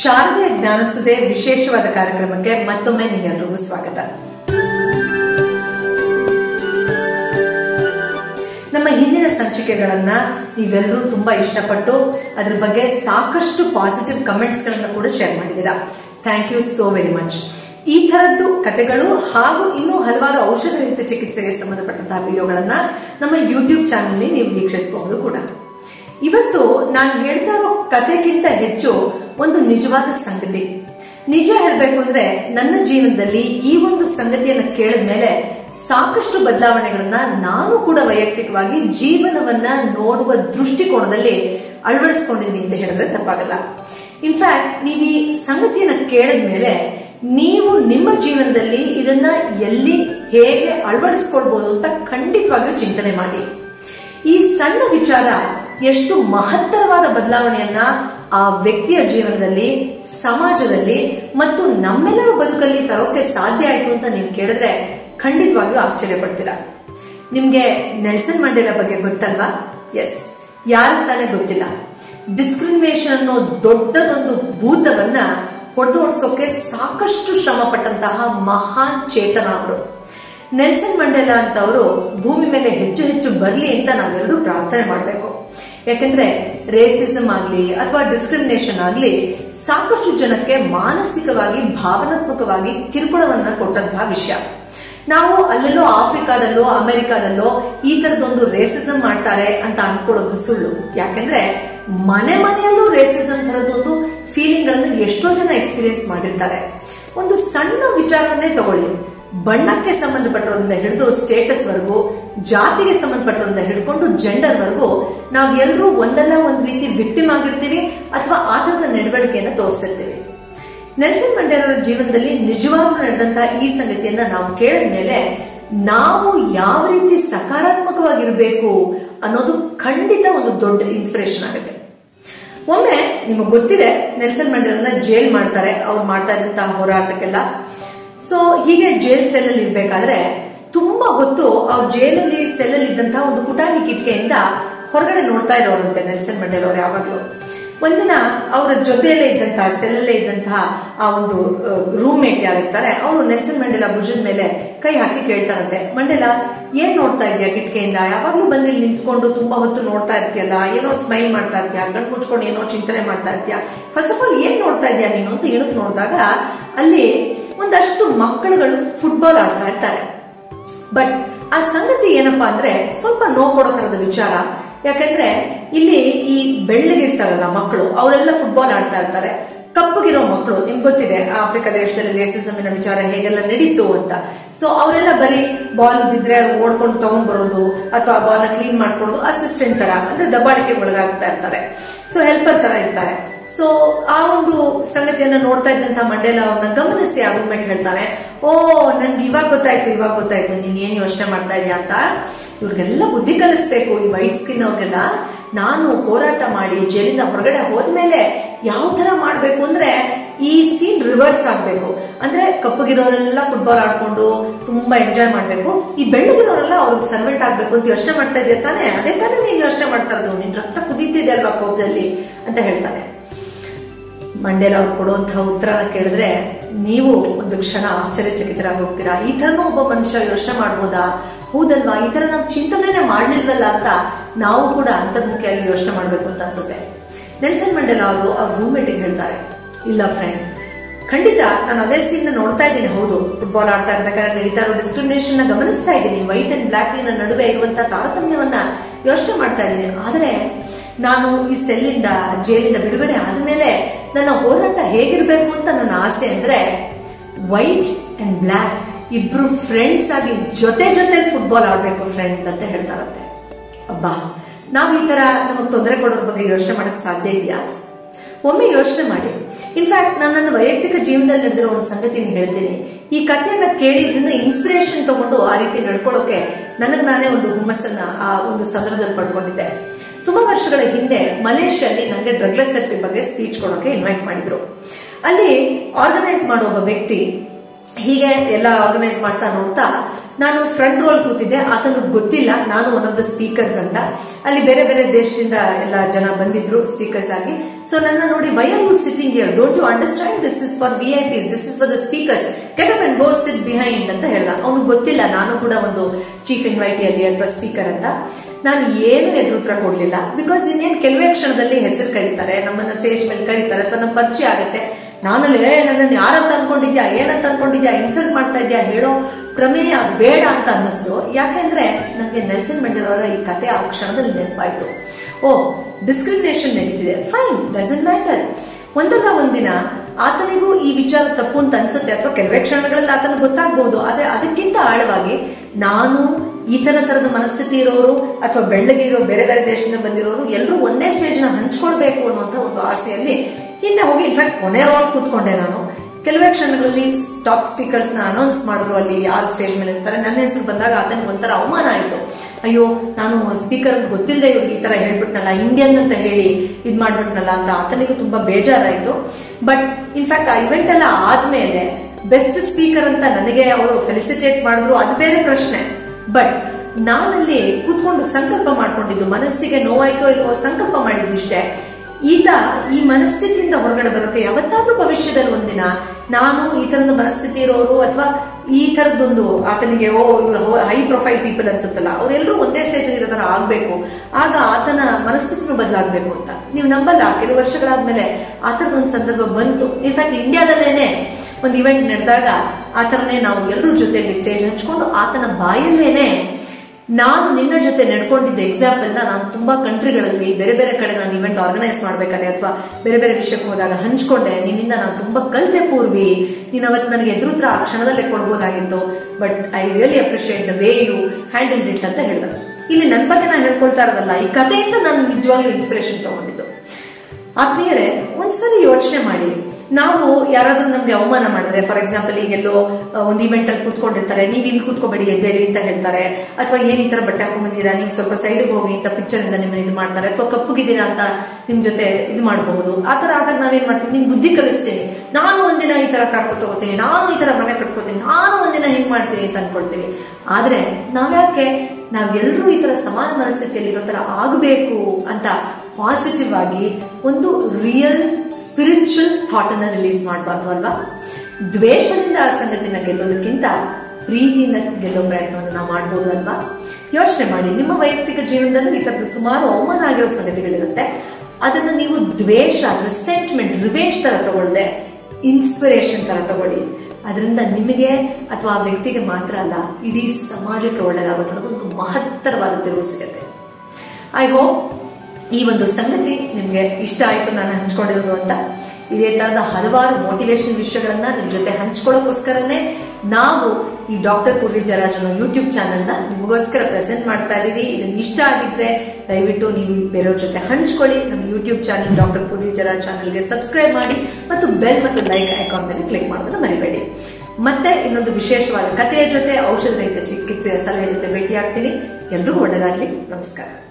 ಶಾರದೆ ಜ್ಞಾನಸುದೆ ವಿಶೇಷವಾದ ಕಾರ್ಯಕ್ರಮಕ್ಕೆ ಮತ್ತೊಮ್ಮೆ ನಿಮ್ಗೆಲ್ರಿಗೂ ಸ್ವಾಗತ ನಮ್ಮ ಹಿಂದಿನ ಸಂಚಿಕೆಗಳನ್ನ ನೀವೆಲ್ಲರೂ ತುಂಬಾ ಇಷ್ಟಪಟ್ಟು ಅದ್ರ ಬಗ್ಗೆ ಸಾಕಷ್ಟು ಪಾಸಿಟಿವ್ ಕಮೆಂಟ್ಸ್ ಗಳನ್ನ ಕೂಡ ಶೇರ್ ಮಾಡಿದ್ದೀರಾ thank you so very much ಈ ತರದ್ದು ಕಥೆಗಳು ಹಾಗೂ ಇನ್ನೂ ಹಲವಾರು ಔಷಧರಹಿತ ಚಿಕಿತ್ಸೆಗೆ ಸಂಬಂಧಪಟ್ಟಂತಹ ವಿಡಿಯೋಗಳನ್ನ ನಮ್ಮ ಯೂಟ್ಯೂಬ್ ಚಾನಲ್ ನೀವು ವೀಕ್ಷಿಸಬಹುದು ಕೂಡ ಇವತ್ತು ನಾನು ಹೇಳ್ತಾ ಇರೋ ಕಥೆಗಿಂತ ಹೆಚ್ಚು ಒಂದು ನಿಜವಾದ ಸಂಗತಿ ನಿಜ ಹೇಳಬೇಕು ಅಂದ್ರೆ ನನ್ನ ಜೀವನದಲ್ಲಿ ಈ ಒಂದು ಸಂಗತಿಯನ್ನ ಕೇಳಿದ ಮೇಲೆ ಸಾಕಷ್ಟು ಬದಲಾವಣೆಗಳನ್ನ ನಾನು ಕೂಡ ವೈಯಕ್ತಿಕವಾಗಿ ಜೀವನವನ್ನ ನೋಡುವ ದೃಷ್ಟಿಕೋನದಲ್ಲಿ ಅಳವಡಿಸ್ಕೊಂಡಿದ್ದೀನಿ ಅಂತ ಹೇಳಿದ್ರೆ ತಪ್ಪಾಗಲ್ಲ ಇನ್ಫ್ಯಾಕ್ಟ್ ನೀವು ಈ ಸಂಗತಿಯನ್ನ ಕೇಳಿದ ಮೇಲೆ ನೀವು ನಿಮ್ಮ ಜೀವನದಲ್ಲಿ ಇದನ್ನ ಎಲ್ಲಿ ಹೇಗೆ ಅಳವಡಿಸ್ಕೊಳ್ಬಹುದು ಅಂತ ಖಂಡಿತವಾಗಿಯೂ ಚಿಂತನೆ ಮಾಡಿ ಈ ಸಣ್ಣ ವಿಚಾರ ಎಷ್ಟು ಮಹತ್ತರವಾದ ಬದಲಾವಣೆಯನ್ನ ಆ ವ್ಯಕ್ತಿಯ ಜೀವನದಲ್ಲಿ ಸಮಾಜದಲ್ಲಿ ಮತ್ತು ನಮ್ಮೆಲ್ಲರ ಬದುಕಲ್ಲಿ ತರೋಕೆ ಸಾಧ್ಯ ಆಯ್ತು ಅಂತ ನೀವು ಕೇಳಿದ್ರೆ ಖಂಡಿತವಾಗಿಯೂ ಆಶ್ಚರ್ಯ ಪಡ್ತೀರಾ ನಿಮ್ಗೆ ನೆಲ್ಸನ್ ಮಂಡೇಲ ಬಗ್ಗೆ ಗೊತ್ತಲ್ವಾ ಎಸ್ ಯಾರು ತಾನೇ ಗೊತ್ತಿಲ್ಲ ಡಿಸ್ಕ್ರಿಮಿನೇಷನ್ ಅನ್ನೋ ದೊಡ್ಡದೊಂದು ಭೂತವನ್ನ ಹೊಡೆದೋಡ್ಸೋಕೆ ಸಾಕಷ್ಟು ಶ್ರಮ ಪಟ್ಟಂತಹ ಮಹಾನ್ ಚೇತನ ಅವರು ನೆಲ್ಸನ್ ಮಂಡೇಲ ಅಂತವರು ಭೂಮಿ ಮೇಲೆ ಹೆಚ್ಚು ಹೆಚ್ಚು ಬರಲಿ ಅಂತ ನಾವೆಲ್ಲರೂ ಪ್ರಾರ್ಥನೆ ಮಾಡಬೇಕು ಯಾಕಂದ್ರೆ ರೇಸಿಸಮ್ ಆಗ್ಲಿ ಅಥವಾ ಡಿಸ್ಕ್ರಿಮಿನೇಷನ್ ಆಗ್ಲಿ ಸಾಕಷ್ಟು ಜನಕ್ಕೆ ಮಾನಸಿಕವಾಗಿ ಭಾವನಾತ್ಮಕವಾಗಿ ಕಿರುಕುಳವನ್ನ ಕೊಟ್ಟಂತಹ ವಿಷಯ ನಾವು ಅಲ್ಲೆಲ್ಲೋ ಆಫ್ರಿಕಾದಲ್ಲೋ ಅಮೆರಿಕಾದಲ್ಲೋ ಈ ತರದೊಂದು ರೇಸಿಸಮ್ ಮಾಡ್ತಾರೆ ಅಂತ ಅನ್ಕೊಳ್ಳೋದು ಸುಳ್ಳು ಯಾಕಂದ್ರೆ ಮನೆ ಮನೆಯಲ್ಲೂ ರೇಸಿಸಮ್ ತರದೊಂದು ಫೀಲಿಂಗ್ ಗಳನ್ನ ಎಷ್ಟೋ ಜನ ಎಕ್ಸ್ಪೀರಿಯನ್ಸ್ ಮಾಡಿರ್ತಾರೆ ಒಂದು ಸಣ್ಣ ವಿಚಾರವನ್ನೇ ತಗೊಳ್ಳಿ ಬಣ್ಣಕ್ಕೆ ಸಂಬಂಧಪಟ್ಟಿರೋದ್ರಿಂದ ಹಿಡಿದು ಸ್ಟೇಟಸ್ ವರೆಗೂ ಜಾತಿಗೆ ಸಂಬಂಧಪಟ್ಟಿರೋದ್ರಿಂದ ಹಿಡ್ಕೊಂಡು ಜೆಂಡರ್ ವರೆಗೂ ನಾವ್ ಎಲ್ಲರೂ ಒಂದಲ್ಲ ಒಂದ್ ರೀತಿ ವಿಕ್ಟಿಮ್ ಆಗಿರ್ತೀವಿ ಅಥವಾ ಆ ತರದ ನಡವಳಿಕೆಯನ್ನ ತೋರಿಸಿರ್ತೀವಿ ನೆಲ್ಸನ್ ಮಂಡೇಲರ ಜೀವನದಲ್ಲಿ ನಿಜವಾಗ್ಲೂ ನಡೆದಂತಹ ಈ ಸಂಗತಿಯನ್ನ ನಾವು ಕೇಳಿದ ಮೇಲೆ ನಾವು ಯಾವ ರೀತಿ ಸಕಾರಾತ್ಮಕವಾಗಿರ್ಬೇಕು ಅನ್ನೋದು ಖಂಡಿತ ಒಂದು ದೊಡ್ಡ ಇನ್ಸ್ಪಿರೇಷನ್ ಆಗುತ್ತೆ ಒಮ್ಮೆ ನಿಮಗೆ ಗೊತ್ತಿದೆ ನೆಲ್ಸನ್ ಮಂಡೇಲನ್ನ ಜೈಲ್ ಮಾಡ್ತಾರೆ ಅವ್ರು ಮಾಡ್ತಾ ಇದ್ದಂತಹ ಹೋರಾಟಕ್ಕೆಲ್ಲ ಸೊ ಹೀಗೆ ಜೈಲ್ ಸೆಲ್ ಅಲ್ಲಿ ಇರ್ಬೇಕಾದ್ರೆ ತುಂಬಾ ಹೊತ್ತು ಅವ್ರ ಜೈಲಲ್ಲಿ ಸೆಲ್ ಅಲ್ಲಿ ಇದ್ದಂತಹ ಒಂದು ಪುಟಾಣಿ ಕಿಟಕಿಯಿಂದ ಹೊರಗಡೆ ನೋಡ್ತಾ ಇರೋರಂತೆ ನೆಲ್ಸನ್ ಮಂಡೇಲ್ ಅವ್ರು ಯಾವಾಗ್ಲೂ ಒಂದಿನ ಅವರ ಜೊತೆಯಲ್ಲೇ ಇದ್ದಂತಹ ಸೆಲ್ಲಲ್ಲೇ ಇದ್ದಂತಹ ಆ ಒಂದು ರೂಮ್ ಮೇಟ್ ಯಾರಿರ್ತಾರೆ ಅವರು ನೆಲ್ಸನ್ ಮಂಡೇಲ ಭುಜದ ಮೇಲೆ ಕೈ ಹಾಕಿ ಕೇಳ್ತಾರಂತೆ ಮಂಡೇಲ ಏನ್ ನೋಡ್ತಾ ಇದೆಯಾ ಕಿಟಕಿಯಿಂದ ಯಾವಾಗ್ಲೂ ಬಂದು ಇಲ್ಲಿ ನಿಂತ್ಕೊಂಡು ತುಂಬಾ ಹೊತ್ತು ನೋಡ್ತಾ ಇರ್ತೀಯಲ್ಲ ಏನೋ ಸ್ಮೈಲ್ ಮಾಡ್ತಾ ಇರ್ತೀಯ ಕಣ್ ಮುಚ್ಕೊಂಡು ಏನೋ ಚಿಂತನೆ ಮಾಡ್ತಾ ಇರ್ತೀಯ ಫಸ್ಟ್ ಆಫ್ ಆಲ್ ಏನ್ ನೋಡ್ತಾ ಇದೆಯಾ ನೀನು ಅಂತ ಇಣಕ್ ನೋಡಿದಾಗ ಅಲ್ಲಿ ಒಂದಷ್ಟು ಮಕ್ಕಳುಗಳು ಫುಟ್ಬಾಲ್ ಆಡ್ತಾ ಇರ್ತಾರೆ ಬಟ್ ಆ ಸಂಗತಿ ಏನಪ್ಪಾ ಅಂದ್ರೆ ಸ್ವಲ್ಪ ನೋವು ಕೊಡೋ ತರದ ವಿಚಾರ ಯಾಕಂದ್ರೆ ಇಲ್ಲಿ ಈ ಬೆಳ್ಳಗಿರ್ತಾರಲ್ಲ ಮಕ್ಕಳು ಅವರೆಲ್ಲ ಫುಟ್ಬಾಲ್ ಆಡ್ತಾ ಇರ್ತಾರೆ ಕಪ್ಪಗಿರೋ ಮಕ್ಕಳು ನಿಮ್ಗೆ ಗೊತ್ತಿದೆ ಆಫ್ರಿಕಾ ದೇಶದಲ್ಲಿ ರೇಸಿಸಮಿನ ವಿಚಾರ ಹೇಗೆಲ್ಲ ನಡೀತು ಅಂತ ಸೊ ಅವರೆಲ್ಲ ಬರೀ ಬಾಲ್ ಬಿದ್ರೆ ಓಡ್ಕೊಂಡು ತಗೊಂಡ್ ಬರೋದು ಅಥವಾ ಬಾಲ್ ನ ಕ್ಲೀನ್ ಮಾಡ್ಕೊಡೋದು ಅಸಿಸ್ಟೆಂಟ್ ತರ ಅಂದ್ರೆ ದಬ್ಬಾಳಿಕೆ ಒಳಗಾಗ್ತಾ ಇರ್ತಾರೆ ಸೊ ಹೆಲ್ಪರ್ ತರ ಇರ್ತಾರೆ ಸೊ ಆ ಒಂದು ಸಂಗತಿಯನ್ನ ನೋಡ್ತಾ ಇದ್ದಂತ ಮಂಡೇಲ ಅವ್ರನ್ನ ಗಮನಿಸಿ ಆ ರೂಮ್ಮೇಟ್ ಹೇಳ್ತಾನೆ ಓ ನನ್ಗೆ ಇವಾಗ ಗೊತ್ತಾಯ್ತು ಇವಾಗ ಗೊತ್ತಾಯ್ತು ನೀನ್ ಏನ್ ಯೋಚನೆ ಮಾಡ್ತಾ ಇದೀಯ ಅಂತ ಇವ್ರಿಗೆಲ್ಲ ಬುದ್ಧಿ ಕಲಿಸ್ಬೇಕು ಈ ವೈಟ್ ಸ್ಕಿನ್ ಅವ್ರಿಗೆಲ್ಲ ನಾನು ಹೋರಾಟ ಮಾಡಿ ಜೈಲಿಂದ ಹೊರಗಡೆ ಹೋದ್ಮೇಲೆ ಯಾವ ತರ ಮಾಡ್ಬೇಕು ಅಂದ್ರೆ ಈ ಸೀನ್ ರಿವರ್ಸ್ ಆಗ್ಬೇಕು ಅಂದ್ರೆ ಕಪ್ಪಗಿರೋರೆಲ್ಲ ಫುಟ್ಬಾಲ್ ಆಡ್ಕೊಂಡು ತುಂಬಾ ಎಂಜಾಯ್ ಮಾಡ್ಬೇಕು ಈ ಬೆಳ್ಳಗಿರೋರೆಲ್ಲ ಅವ್ರಿಗೆ ಸರ್ವೆಂಟ್ ಆಗ್ಬೇಕು ಅಂತ ಯೋಚನೆ ಮಾಡ್ತಾ ಇದೆಯಾ ತಾನೆ ಅದೇ ತಾನೇ ನೀನ್ ಯೋಚನೆ ಮಾಡ್ತಾ ಇರೋದು ನಿನ್ ರಕ್ತ ಕುದೀತಿದೆ ಅಲ್ವಾ ಕೋಪದಲ್ಲಿ ಅಂತ ಹೇಳ್ತಾನೆ ಮಂಡೇಲ ಅವ್ರು ಕೊಡುವಂತಹ ಉತ್ತರನ ಕೇಳಿದ್ರೆ ನೀವು ಒಂದು ಕ್ಷಣ ಆಶ್ಚರ್ಯಚಕಿತರಾಗಿ ಹೋಗ್ತೀರಾ ಈ ತರನೂ ಒಬ್ಬ ಮನುಷ್ಯ ಯೋಚನೆ ಮಾಡ್ಬೋದಾ ಹೌದಲ್ವಾ ಈ ತರ ನಾವು ಚಿಂತನೆ ಮಾಡ್ಲಿಲ್ವಲ್ಲ ಅಂತ ನಾವು ಕೂಡ ಅಂತರ್ಮುಖಿಯಾಗಿ ಯೋಚನೆ ಮಾಡ್ಬೇಕು ಅಂತ ಅನ್ಸುತ್ತೆ ನೆಲ್ಸನ್ ಮಂಡೇಲ ಅವರು ಅವ್ರ ರೂಮ್ಮೇಟಿಗೆ ಹೇಳ್ತಾರೆ ಇಲ್ಲ ಫ್ರೆಂಡ್ ಖಂಡಿತ ನಾನು ಅದೇ ಸೀನ್ ನೋಡ್ತಾ ಇದ್ದೀನಿ ಹೌದು ಫುಟ್ಬಾಲ್ ಆಡ್ತಾ ಇರ್ಬೇಕಾದ್ರೆ ನಡೀತಾ ಇರೋ ಡಿಸ್ಕ್ರಿಮಿನೇಷನ್ ನ ಗಮನಿಸ್ತಾ ಇದ್ದೀನಿ ವೈಟ್ ಅಂಡ್ ಬ್ಲಾಕ್ ನಡುವೆ ಇರುವಂತಹ ತಾರತಮ್ಯವನ್ನ ಯೋಚನೆ ಮಾಡ್ತಾ ಇದ್ದೀನಿ ಆದ್ರೆ ನಾನು ಈ ಸೆಲ್ಲಿಂದ ಜೈಲಿಂದ ಬಿಡುಗಡೆ ಆದ್ಮೇಲೆ ನನ್ನ ಹೋರಾಟ ಹೇಗಿರ್ಬೇಕು ಅಂತ ನನ್ನ ಆಸೆ ಅಂದ್ರೆ ವೈಟ್ ಅಂಡ್ ಬ್ಲಾಕ್ ಇಬ್ರು ಫ್ರೆಂಡ್ಸ್ ಆಗಿ ಜೊತೆ ಜೊತೆ ಫುಟ್ಬಾಲ್ ಆಡ್ಬೇಕು ಫ್ರೆಂಡ್ ಅಂತ ಹೇಳ್ತಾರಂತೆ ಅಬ್ಬಾ ನಾವ್ ಈ ತರ ನಮಗ್ ತೊಂದರೆ ಕೊಡೋದ್ರ ಬಗ್ಗೆ ಯೋಚನೆ ಮಾಡಕ್ ಸಾಧ್ಯ ಇದೆಯಾ ಒಮ್ಮೆ ಯೋಚನೆ ಮಾಡಿ ಇನ್ಫ್ಯಾಕ್ಟ್ ನಾನು ನನ್ನ ವೈಯಕ್ತಿಕ ಜೀವನದಲ್ಲಿ ನಡೆದಿರೋ ಒಂದು ಸಂಗತಿನ ಹೇಳ್ತೀನಿ ಈ ಕಥೆಯನ್ನ ಕೇಳಿ ಇದನ್ನ ಇನ್ಸ್ಪಿರೇಷನ್ ತಗೊಂಡು ಆ ರೀತಿ ನಡ್ಕೊಳ್ಳೋಕೆ ನನಗ್ ನಾನೇ ಒಂದು ಹುಮ್ಮಸ್ಸನ್ನ ಆ ಒಂದು ಸಂದರ್ಭದಲ್ಲಿ ಪಡ್ಕೊಂಡಿದ್ದೆ ತುಂಬಾ ವರ್ಷಗಳ ಹಿಂದೆ ಮಲೇಷ್ಯಲ್ಲಿ ನನಗೆ ಡ್ರಗ್ಲೆಸ್ ಥೆರಪಿ ಬಗ್ಗೆ ಸ್ಪೀಚ್ ಕೊಡೋಕೆ ಇನ್ವೈಟ್ ಮಾಡಿದ್ರು ಅಲ್ಲಿ ಆರ್ಗನೈಸ್ ಮಾಡೋ ಒಬ್ಬ ವ್ಯಕ್ತಿ ಹೀಗೆ ಎಲ್ಲ ಆರ್ಗನೈಸ್ ಮಾಡ್ತಾ ನೋಡ್ತಾ ನಾನು ಫ್ರಂಟ್ ರೋಲ್ ಕೂತಿದ್ದೆ ಆತನಿಗೆ ಗೊತ್ತಿಲ್ಲ ನಾನು ಒನ್ ಆಫ್ ದ ಸ್ಪೀಕರ್ಸ್ ಅಂತ ಅಲ್ಲಿ ಬೇರೆ ಬೇರೆ ದೇಶದಿಂದ ಎಲ್ಲ ಜನ ಬಂದಿದ್ರು ಸ್ಪೀಕರ್ಸ್ ಆಗಿ ಸೊ ನನ್ನ ನೋಡಿ why are you sitting here don't you understand this is for V I Ps this is for the speakers get up and go sit behind ಅಂತ ಹೇಳ್ದ ಅವನಿಗೆ ಗೊತ್ತಿಲ್ಲ ನಾನು ಕೂಡ ಒಂದು ಚೀಫ್ ಇನ್ವೈಟಿಯಲ್ಲಿ ಅಥವಾ ಸ್ಪೀಕರ್ ಅಂತ ನಾನು ಏನು ಎದುರುತ್ರ ಕೊಡ್ಲಿಲ್ಲ ಬಿಕಾಸ್ ಇನ್ನೇನು ಕೆಲವೇ ಕ್ಷಣದಲ್ಲಿ ಹೆಸರು ಕರೀತಾರೆ ನಮ್ಮನ್ನ ಸ್ಟೇಜ್ ಮೇಲೆ ಕರೀತಾರೆ ಅಥವಾ ನಮ್ಮ ಪರಿಚಯ ಆಗುತ್ತೆ ನಾನಲ್ಲಿ ಏ ನನ್ನನ್ನು ಯಾರಂತ ಅನ್ಕೊಂಡಿದ್ಯಾ ಏನಂತ ಅನ್ಕೊಂಡಿದ್ಯಾ ಇನ್ಸಲ್ಟ್ ಮಾಡ್ತಾ ಇದ್ಯಾ ಹೇಳೋ ಪ್ರಮೇಯ ಬೇಡ ಅಂತ ಅನ್ನಿಸ್ತು ಯಾಕೆಂದ್ರೆ ನನಗೆ ನೆಲ್ಸನ್ ಮಂಡೇಲವರ ಈ ಕತೆ ಆ ಕ್ಷಣದಲ್ಲಿ ನೆನಪಾಯ್ತು ಓ ಡಿಸ್ಕ್ರಿಮಿನೇಷನ್ ನಡೀತಿದೆ ಫೈನ್ ಡಸನ್ ಮ್ಯಾಟರ್ ಒಂದಲ್ಲ ಒಂದಿನ ಆತನಿಗೂ ಈ ವಿಚಾರ ತಪ್ಪು ಅಂತ ಅನ್ಸುತ್ತೆ ಅಥವಾ ಕೆಲವೇ ಕ್ಷಣಗಳಲ್ಲಿ ಆತನಿಗೆ ಗೊತ್ತಾಗಬಹುದು ಆದ್ರೆ ಅದಕ್ಕಿಂತ ಆಳವಾಗಿ ನಾನು ಈ ತರ ತರದ ಮನಸ್ಥಿತಿ ಇರೋರು ಅಥವಾ ಬೆಳ್ಳಗಿರೋ ಬೇರೆ ಬೇರೆ ದೇಶದಿಂದ ಬಂದಿರೋರು ಎಲ್ಲರೂ ಒಂದೇ ಸ್ಟೇಜ್ ನ ಹಂಚ್ಕೊಳ್ಬೇಕು ಅನ್ನುವಂತ ಒಂದು ಆಸೆಯಲ್ಲಿ ಹಿಂದೆ ಹೋಗಿ ಇನ್ಫ್ಯಾಕ್ಟ್ ಕೊನೆ ರೋಲ್ ಕೂತ್ಕೊಂಡೆ ನಾನು ಕೆಲವೇ ಕ್ಷಣಗಳಲ್ಲಿ ಟಾಪ್ ಸ್ಪೀಕರ್ಸ್ ನ ಅನೌನ್ಸ್ ಮಾಡಿದ್ರು ಅಲ್ಲಿ ಯಾರು ಸ್ಟೇಜ್ ಮೇಲೆ ಇರ್ತಾರೆ ನನ್ನ ಹೆಸರು ಬಂದಾಗ ಆತನಿಗೆ ಒಂಥರ ಅವಮಾನ ಆಯ್ತು ಅಯ್ಯೋ ನಾನು ಸ್ಪೀಕರ್ ಗೊತ್ತಿಲ್ಲದೆ ಇವ್ರಿಗೆ ಈ ತರ ಹೇಳ್ಬಿಟ್ನಲ್ಲ ಇಂಡಿಯನ್ ಅಂತ ಹೇಳಿ ಇದ್ ಮಾಡ್ಬಿಟ್ನಲ್ಲ ಅಂತ ಆತನಿಗೂ ತುಂಬಾ ಬೇಜಾರಾಯ್ತು ಬಟ್ ಇನ್ಫ್ಯಾಕ್ಟ್ ಆ ಇವೆಂಟ್ ಎಲ್ಲ ಆದ್ಮೇಲೆ ಬೆಸ್ಟ್ ಸ್ಪೀಕರ್ ಅಂತ ನನಗೆ ಅವರು ಫೆಲಿಸಿಟೇಟ್ ಮಾಡಿದ್ರು ಅದು ಬೇರೆ ಪ್ರಶ್ನೆ ಬಟ್ ನಾನಲ್ಲಿ ಕೂತ್ಕೊಂಡು ಸಂಕಲ್ಪ ಮಾಡ್ಕೊಂಡಿದ್ದು ಮನಸ್ಸಿಗೆ ನೋವಾಯ್ತೋ ಇಲ್ವೋ ಸಂಕಲ್ಪ ಮಾಡಿದ್ದು ಇಷ್ಟೇ ಈತ ಈ ಮನಸ್ಥಿತಿಯಿಂದ ಹೊರಗಡೆ ಬರೋಕೆ ಯಾವತ್ತಾದ್ರೂ ಭವಿಷ್ಯದಲ್ಲಿ ಒಂದಿನ ನಾನು ಈ ತರದ ಮನಸ್ಥಿತಿ ಇರೋರು ಅಥವಾ ಈ ತರದೊಂದು ಆತನಿಗೆ ಓ ಇವರು ಹೈ ಪ್ರೊಫೈಲ್ ಪೀಪಲ್ ಅನ್ಸುತ್ತಲ್ಲ ಅವರೆಲ್ಲರೂ ಒಂದೇ ಸ್ಟೇಜ್ ಇರೋ ತರ ಆಗ್ಬೇಕು ಆಗ ಆತನ ಮನಸ್ಥಿತಿನೂ ಬದಲಾಗ್ಬೇಕು ಅಂತ ನೀವು ನಂಬಲ್ಲ ಕೆಲವು ವರ್ಷಗಳಾದ್ಮೇಲೆ ಆ ತರದೊಂದು ಸಂದರ್ಭ ಬಂತು ಇನ್ಫ್ಯಾಕ್ಟ್ ಇಂಡಿಯಾದಲ್ಲೇನೆ ಒಂದು ಇವೆಂಟ್ ನಡೆದಾಗ ಆ ತರನೇ ನಾವು ಎಲ್ಲರೂ ಜೊತೆಯಲ್ಲಿ ಸ್ಟೇಜ್ ಹಂಚ್ಕೊಂಡು ಆತನ ಬಾಯಲ್ಲೇನೆ ನಾನು ನಿನ್ನ ಜೊತೆ ನಡ್ಕೊಂಡಿದ್ದ ಎಕ್ಸಾಂಪಲ್ ನ ನಾನು ತುಂಬಾ ಕಂಟ್ರಿಗಳಲ್ಲಿ ಬೇರೆ ಬೇರೆ ಕಡೆ ನಾನು ಇವೆಂಟ್ ಆರ್ಗನೈಸ್ ಮಾಡ್ಬೇಕಾದ್ರೆ ಅಥವಾ ಬೇರೆ ಬೇರೆ ವಿಷಯಕ್ಕೆ ಹೋದಾಗ ಹಂಚ್ಕೊಂಡೆ ನಿನ್ನಿಂದ ನಾನು ತುಂಬಾ ಕಲಿತೆ ಪೂರ್ವಿ ನೀನ್ ಅವತ್ತು ನನಗೆ ಎದುರುತ್ರ ಆ ಕ್ಷಣದಲ್ಲೇ ಕೊಡ್ಬೋದಾಗಿತ್ತು but I really appreciate the way you handle it ಅಂತ ಹೇಳಿದ ಇಲ್ಲಿ ನನ್ನ ಬಗ್ಗೆ ನಾನು ಹೇಳ್ಕೊಳ್ತಾ ಇರೋದಲ್ಲ ಈ ಕಥೆಯಿಂದ ನಾನು ನಿಜವಾಗ್ಲೂ ಇನ್ಸ್ಪಿರೇಷನ್ ತಗೊಂಡಿದ್ದು ಆತ್ಮೀಯರೇ ಒಂದ್ಸರಿ ಯೋಚನೆ ಮಾಡಿ ನಾವು ಯಾರಾದ್ರೂ ನಮ್ಗೆ ಅವಮಾನ ಮಾಡಿದ್ರೆ ಫಾರ್ ಎಕ್ಸಾಂಪಲ್ ಈಗೆಲ್ಲೋ ಒಂದು ಇವೆಂಟ್ ಅಲ್ಲಿ ಕೂತ್ಕೊಂಡಿರ್ತಾರೆ ನೀವು ಇಲ್ಲಿ ಕೂತ್ಕೋಬೇಡಿ ಎದ್ದೇಳಿ ಅಂತ ಹೇಳ್ತಾರೆ ಅಥವಾ ಏನ್ ಈ ತರ ಬಟ್ಟೆ ಹಾಕೊಂಡ್ಬಂದಿರಾ ನೀವು ಸ್ವಲ್ಪ ಸೈಡ್ಗೆ ಹೋಗಿ ಅಂತ ಪಿಕ್ಚರ್ ಇಂದ ನಿಮ್ಮನ್ನ ಇದು ಮಾಡ್ತಾರೆ ಅಥವಾ ಕಪ್ಪುಗಿದ್ದೀರಾ ಅಂತ ನಿಮ್ ಜೊತೆ ಇದು ಮಾಡಬಹುದು ಆ ತರ ಆದಾಗ ನಾವೇನ್ ಮಾಡ್ತೀವಿ ನಿಮ್ ಬುದ್ಧಿ ಕಲಿಸ್ತೀನಿ ನಾನು ಒಂದಿನ ಈ ತರ ಕಾರ್ಕೊ ತಗೋತೀನಿ ನಾನು ಈ ತರ ಮನೆ ಕಟ್ಕೋತೀನಿ ನಾನು ಒಂದಿನ ಹಿಂಗ್ ಮಾಡ್ತೀನಿ ಅಂತ ಅನ್ಕೊಳ್ತೀವಿ ಆದ್ರೆ ನಾವ್ಯಾಕೆ ನಾವೆಲ್ಲರೂ ಈ ತರ ಸಮಾನ ಮನಸ್ಥಿತಿಯಲ್ಲಿ ಇರೋ ತರ ಆಗಬೇಕು ಅಂತ ಪಾಸಿಟಿವ್ ಆಗಿ ಒಂದು ರಿಯಲ್ ಸ್ಪಿರಿಚುವಲ್ ಥಾಟ್ ಅನ್ನ ರಿಲೀಸ್ ಮಾಡಬಾರ್ದು ಅಲ್ವಾ ದ್ವೇಷದಿಂದ ಆ ಸಂಗತಿನ ಗೆಲ್ಲೋದಕ್ಕಿಂತ ಪ್ರೀತಿಯಿಂದ ಗೆಲ್ಲೋ ಪ್ರಯತ್ನವನ್ನು ನಾವು ಮಾಡ್ಬೋದು ಅಲ್ವಾ ಯೋಚನೆ ಮಾಡಿ ನಿಮ್ಮ ವೈಯಕ್ತಿಕ ಜೀವನದಲ್ಲಿ ಈ ತರದ ಸುಮಾರು ಅವಮಾನ ಆಗಿರೋ ಸಂಗತಿಗಳಿರುತ್ತೆ ಅದನ್ನ ನೀವು ದ್ವೇಷ ರಿಸೆಂಟ್ಮೆಂಟ್ ರಿವೇಜ್ ತರ ತಗೊಳ್ದೆ ಇನ್ಸ್ಪಿರೇಷನ್ ತರ ತಗೊಳ್ಳಿ ಅದರಿಂದ ನಿಮಗೆ ಅಥವಾ ಆ ವ್ಯಕ್ತಿಗೆ ಮಾತ್ರ ಅಲ್ಲ ಇಡೀ ಸಮಾಜಕ್ಕೆ ಒಳ್ಳೆಯದಾಗೋ ಥರದ ಒಂದು ಮಹತ್ತರವಾದ ತಿರುವು ಸಿಗುತ್ತೆ ಐ ಹೋಪ್ ಈ ಒಂದು ಸಂಗತಿ ನಿಮ್ಗೆ ಇಷ್ಟ ಆಯ್ತು ನಾನು ಹಂಚ್ಕೊಂಡಿರೋದು ಅಂತ ಇದೇ ತರದ ಹಲವಾರು ಮೋಟಿವೇಶನಲ್ ವಿಷಯಗಳನ್ನ ನಿಮ್ ಜೊತೆ ಹಂಚ್ಕೊಳ್ಳೋಕೋಸ್ಕರನೇ ನಾವು ಈ ಡಾಕ್ಟರ್ ಪೂರ್ವಿ ಜರಾಜ್ ಅನ್ನೋ ಯೂಟ್ಯೂಬ್ ಚಾನೆಲ್ ನ ನಿಮಗೋಸ್ಕರ ಪ್ರೆಸೆಂಟ್ ಮಾಡ್ತಾ ಇದೀವಿ ಇದನ್ನ ಇಷ್ಟ ಆಗಿದ್ರೆ ದಯವಿಟ್ಟು ನೀವು ಬೇರೆಯವ್ರ ಜೊತೆ ಹಂಚ್ಕೊಳ್ಳಿ ನಮ್ಮ ಯೂಟ್ಯೂಬ್ ಚಾನೆಲ್ ಡಾಕ್ಟರ್ ಪೂರ್ವಿ ಜರಾಜ್ ಚಾನೆಲ್ಗೆ ಸಬ್ಸ್ಕ್ರೈಬ್ ಮಾಡಿ ಮತ್ತು ಬೆಲ್ ಮತ್ತು ಲೈಕ್ ಐಕಾನ್ ಮೇಲೆ ಕ್ಲಿಕ್ ಮಾಡೋದನ್ನ ಮರಿಬೇಡಿ ಮತ್ತೆ ಇನ್ನೊಂದು ವಿಶೇಷವಾದ ಕಥೆಯ ಜೊತೆ ಔಷಧ ರಹಿತ ಚಿಕಿತ್ಸೆಯ ಸಲಹೆ ಜೊತೆ ಭೇಟಿ ಆಗ್ತೀನಿ ಎಲ್ರಿಗೂ ಒಳ್ಳೆಯದಾಗ್ಲಿ ನಮಸ್ಕಾರ